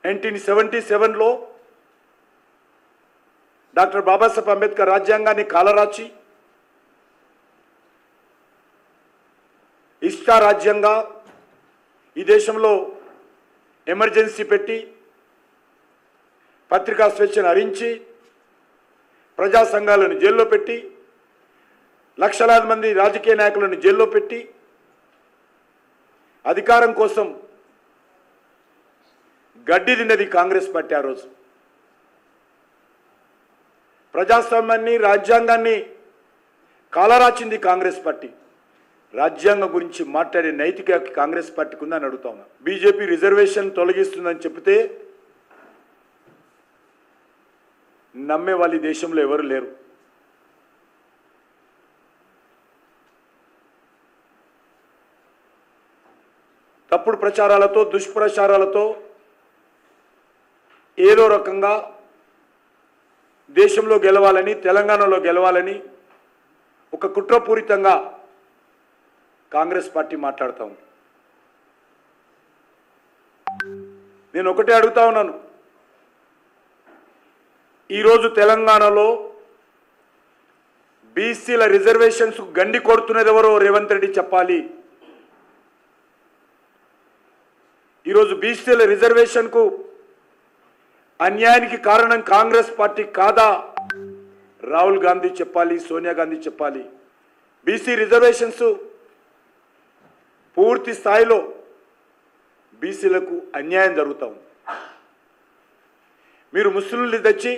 nineteen seventy సెవెన్లో doctor Babasaheb Ambedkar రాజ్యాంగాన్ని కాలరాచి ఇష్టారాజ్యంగా ఈ దేశంలో ఎమర్జెన్సీ పెట్టి పత్రికా స్వేచ్ఛను హరించి ప్రజా సంఘాలను జైల్లో పెట్టి లక్షలాది మంది రాజకీయ నాయకులను జైల్లో పెట్టి అధికారం కోసం గడ్డి తిన్నది కాంగ్రెస్ పార్టీ ఆ రోజు ప్రజాస్వామ్యాన్ని రాజ్యాంగాన్ని కాలరాచింది కాంగ్రెస్ పార్టీ రాజ్యాంగం గురించి మాట్లాడే నైతిక హక్కు కాంగ్రెస్ పార్టీకి ఉందని అడుగుతా ఉన్నా బీజేపీ రిజర్వేషన్ తొలగిస్తుందని చెబితే నమ్మే వాళ్ళు ఈ దేశంలో ఎవరు లేరు తప్పుడు ప్రచారాలతో దుష్ప్రచారాలతో ఏదో రకంగా దేశంలో గెలవాలని తెలంగాణలో గెలవాలని ఒక కుట్రపూరితంగా కాంగ్రెస్ పార్టీ మాట్లాడుతూ ఉంది నేను ఒకటే అడుగుతా ఉన్నాను ఈరోజు తెలంగాణలో బీసీల రిజర్వేషన్స్ గండి కొడుతున్నది ఎవరో రేవంత్ రెడ్డి చెప్పాలి ఈరోజు బీసీల రిజర్వేషన్కు అన్యాయానికి కారణం కాంగ్రెస్ పార్టీ కాదా రాహుల్ గాంధీ చెప్పాలి సోనియా గాంధీ చెప్పాలి బీసీ రిజర్వేషన్స్ పూర్తి స్థాయిలో బీసీలకు అన్యాయం జరుగుతూ ఉంది మీరు ముస్లింలు తెచ్చి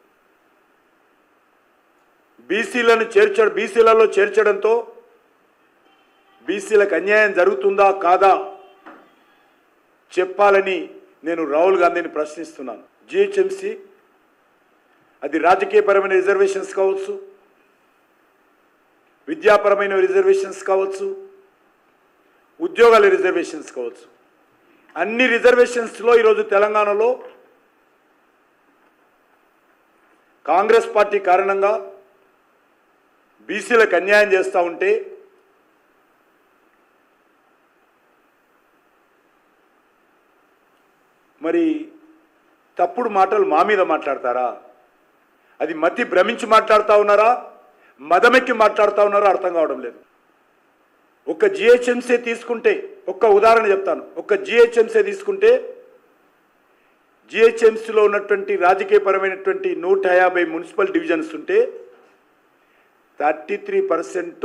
బీసీలను చేర్చ బీసీలలో చేర్చడంతో బీసీలకు అన్యాయం జరుగుతుందా కాదా చెప్పాలని నేను రాహుల్ గాంధీని ప్రశ్నిస్తున్నాను జిహెచ్ఎంసి అది రాజకీయపరమైన రిజర్వేషన్స్ కావచ్చు విద్యాపరమైన రిజర్వేషన్స్ కావచ్చు ఉద్యోగాల రిజర్వేషన్స్ కావచ్చు అన్ని రిజర్వేషన్స్లో ఈరోజు తెలంగాణలో కాంగ్రెస్ పార్టీ కారణంగా బీసీలకు అన్యాయం చేస్తూ ఉంటే మరి తప్పుడు మాటలు మా మీద మాట్లాడతారా అది మతి భ్రమించి మాట్లాడుతూ ఉన్నారా మదమెక్కి మాట్లాడుతూ ఉన్నారా అర్థం కావడం లేదు ఒక జిహెచ్ఎంసీ తీసుకుంటే ఒక్క ఉదాహరణ చెప్తాను ఒక జిహెచ్ఎంసీ తీసుకుంటే జిహెచ్ఎంసీలో ఉన్నటువంటి రాజకీయపరమైనటువంటి నూట యాభై మున్సిపల్ డివిజన్స్ ఉంటే థర్టీ త్రీ పర్సెంట్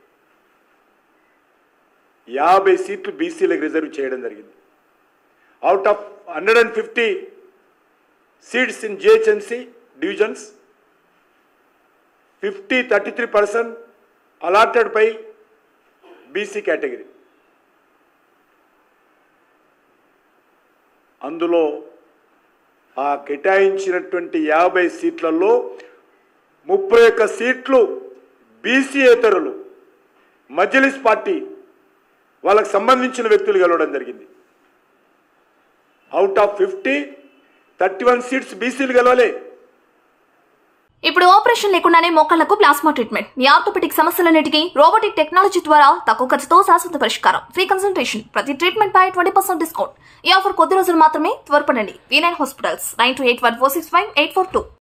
యాభై సీట్లు బీసీలకు రిజర్వ్ చేయడం జరిగింది out of hundred and fifty seats in GHMC divisions fifty thirty three percent allotted by BC category అందులో ఆ కేటాయించినటువంటి యాభై సీట్లలో ముప్పై ఒక్క సీట్లు బీసీయేతరులు మజ్లిస్ పార్టీ వాళ్ళకు సంబంధించిన వ్యక్తులు గెలవడం జరిగింది out of fifty thirty one seats బీసీలు గెలవలే ఇప్పుడు ఆపరేషన్ లేకుండానే మోకాళ్లకు ప్లాస్మా ట్రీట్మెంట్ మీ ఆర్థోపెటిక్ సమస్యలన్నిటికీ రోబోటిక్ టెక్నాలజీ ద్వారా తక్కువ ఖర్చుతో శాశ్వత పరిష్కారం ఫ్రీ కన్సల్టేషన్ ప్రతి ట్రీట్మెంట్ పై ట్వంటీ పర్సెంట్ డిస్కౌంట్ ఈ ఆఫర్ కొద్ది రోజులు మాత్రమే త్వరపడండి V nine hospitals nine two eight one four six five eight four two